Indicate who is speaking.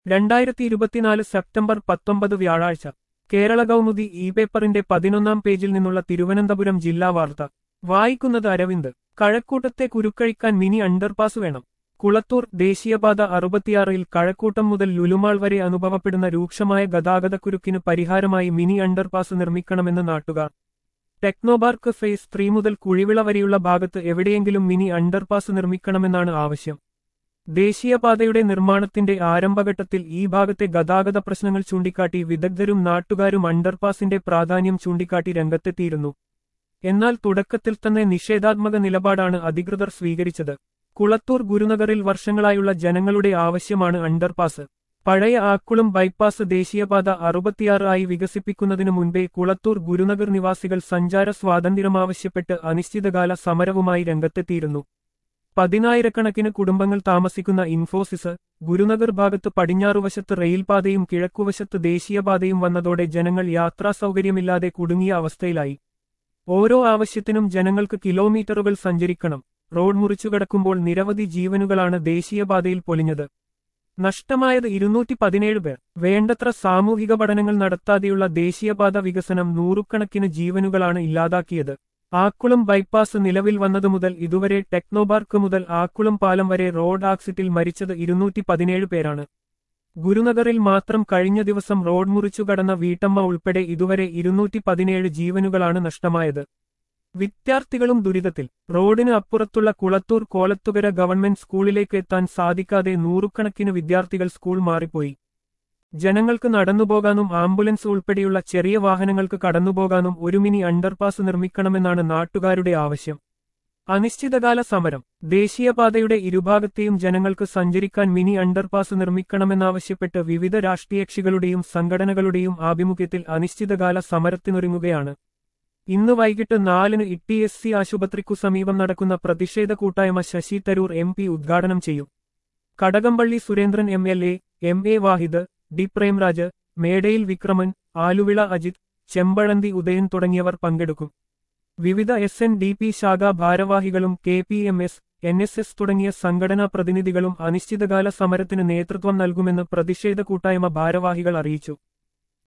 Speaker 1: രണ്ടായിരത്തി ഇരുപത്തിനാല് സെപ്റ്റംബർ പത്തൊമ്പത് വ്യാഴാഴ്ച കേരള കൗമുദി ഇ പേപ്പറിന്റെ പതിനൊന്നാം പേജിൽ നിന്നുള്ള തിരുവനന്തപുരം ജില്ലാ വാർത്ത വായിക്കുന്നത് അരവിന്ദ് കഴക്കൂട്ടത്തെ കുരുക്കഴിക്കാൻ മിനി അണ്ടർപാസ് വേണം കുളത്തൂർ ദേശീയപാത അറുപത്തിയാറിൽ കഴക്കൂട്ടം മുതൽ ലുലുമാൾ വരെ അനുഭവപ്പെടുന്ന രൂക്ഷമായ ഗതാഗതക്കുരുക്കിന് പരിഹാരമായി മിനി അണ്ടർപാസ് നിർമ്മിക്കണമെന്ന് നാട്ടുകാർ ടെക്നോപാർക്ക് ഫേസ് ത്രീ മുതൽ കുഴിവിള വരെയുള്ള ഭാഗത്ത് എവിടെയെങ്കിലും മിനി അണ്ടർപാസ് നിർമ്മിക്കണമെന്നാണ് ആവശ്യം ദേശീയപാതയുടെ നിർമ്മാണത്തിന്റെ ആരംഭഘട്ടത്തിൽ ഈ ഭാഗത്തെ ഗതാഗത പ്രശ്നങ്ങൾ ചൂണ്ടിക്കാട്ടി വിദഗ്ധരും നാട്ടുകാരും അണ്ടർപാസിന്റെ പ്രാധാന്യം ചൂണ്ടിക്കാട്ടി രംഗത്തെത്തിയിരുന്നു എന്നാൽ തുടക്കത്തിൽ തന്നെ നിഷേധാത്മക നിലപാടാണ് അധികൃതർ സ്വീകരിച്ചത് കുളത്തൂർ ഗുരുനഗറിൽ വർഷങ്ങളായുള്ള ജനങ്ങളുടെ ആവശ്യമാണ് അണ്ടർപാസ് പഴയ ആക്കുളം ബൈപ്പാസ് ദേശീയപാത അറുപത്തിയാറ് ആയി വികസിപ്പിക്കുന്നതിനു മുൻപേ കുളത്തൂർ ഗുരുനഗർ നിവാസികൾ സഞ്ചാര സ്വാതന്ത്ര്യമാവശ്യപ്പെട്ട് അനിശ്ചിതകാല സമരവുമായി രംഗത്തെത്തിയിരുന്നു പതിനായിരക്കണക്കിന് കുടുംബങ്ങൾ താമസിക്കുന്ന ഇൻഫോസിസ് ഗുരുനഗർ ഭാഗത്ത് പടിഞ്ഞാറുവശത്ത് റെയിൽപാതയും കിഴക്കുവശത്ത് ദേശീയപാതയും വന്നതോടെ ജനങ്ങൾ യാത്രാ സൗകര്യമില്ലാതെ കുടുങ്ങിയ അവസ്ഥയിലായി ഓരോ ആവശ്യത്തിനും ജനങ്ങൾക്ക് കിലോമീറ്ററുകൾ സഞ്ചരിക്കണം റോഡ് മുറിച്ചുകടക്കുമ്പോൾ നിരവധി ജീവനുകളാണ് ദേശീയപാതയിൽ പൊലിഞ്ഞത് നഷ്ടമായത് ഇരുന്നൂറ്റി പതിനേഴ് പേർ വേണ്ടത്ര സാമൂഹിക പഠനങ്ങൾ നടത്താതെയുള്ള ദേശീയപാത വികസനം നൂറുകണക്കിന് ജീവനുകളാണ് ഇല്ലാതാക്കിയത് ആക്കുളം ബൈപ്പാസ് നിലവിൽ വന്നതു മുതൽ ഇതുവരെ ടെക്നോപാർക്ക് മുതൽ ആക്കുളം പാലം വരെ റോഡ് ആക്സിറ്റിൽ മരിച്ചത് ഇരുന്നൂറ്റി പതിനേഴ് പേരാണ് ഗുരുനഗറിൽ മാത്രം കഴിഞ്ഞ ദിവസം റോഡ് മുറിച്ചു കടന്ന വീട്ടമ്മ ഉൾപ്പെടെ ഇതുവരെ ഇരുന്നൂറ്റി പതിനേഴ് ജീവനുകളാണ് നഷ്ടമായത് വിദ്യാർത്ഥികളും ദുരിതത്തിൽ റോഡിന് അപ്പുറത്തുള്ള കുളത്തൂർ കോലത്തുകര ഗവൺമെന്റ് സ്കൂളിലേക്ക് എത്താൻ സാധിക്കാതെ നൂറുകണക്കിന് വിദ്യാർത്ഥികൾ സ്കൂൾ മാറിപ്പോയി ജനങ്ങൾക്ക് നടന്നുപോകാനും ആംബുലൻസ് ഉൾപ്പെടെയുള്ള ചെറിയ വാഹനങ്ങൾക്ക് കടന്നുപോകാനും ഒരു മിനി അണ്ടർപാസ് നിർമ്മിക്കണമെന്നാണ് നാട്ടുകാരുടെ ആവശ്യം അനിശ്ചിതകാല സമരം ദേശീയപാതയുടെ ഇരുഭാഗത്തെയും ജനങ്ങൾക്ക് സഞ്ചരിക്കാൻ മിനി അണ്ടർപാസ് നിർമ്മിക്കണമെന്നാവശ്യപ്പെട്ട് വിവിധ രാഷ്ട്രീയകക്ഷികളുടെയും സംഘടനകളുടെയും ആഭിമുഖ്യത്തിൽ അനിശ്ചിതകാല സമരത്തിനൊരുങ്ങുകയാണ് ഇന്ന് വൈകിട്ട് നാലിന് ഇ എസ് സി ആശുപത്രിക്കു സമീപം നടക്കുന്ന പ്രതിഷേധ കൂട്ടായ്മ ശശി തരൂർ എം പി ഉദ്ഘാടനം ചെയ്യും Kadakampally Surendran M L A M A Vahid D Premraj Medayil Vikraman Aluvila Ajith Chempazhanthi Udayan തുടങ്ങിയവർ പങ്കെടുക്കും വിവിധ എസ് എൻ ഡി പി ശാഖാ ഭാരവാഹികളും K P M S N S S തുടങ്ങിയ സംഘടനാ പ്രതിനിധികളും അനിശ്ചിതകാല സമരത്തിന് നേതൃത്വം നൽകുമെന്ന് പ്രതിഷേധ കൂട്ടായ്മ ഭാരവാഹികൾ അറിയിച്ചു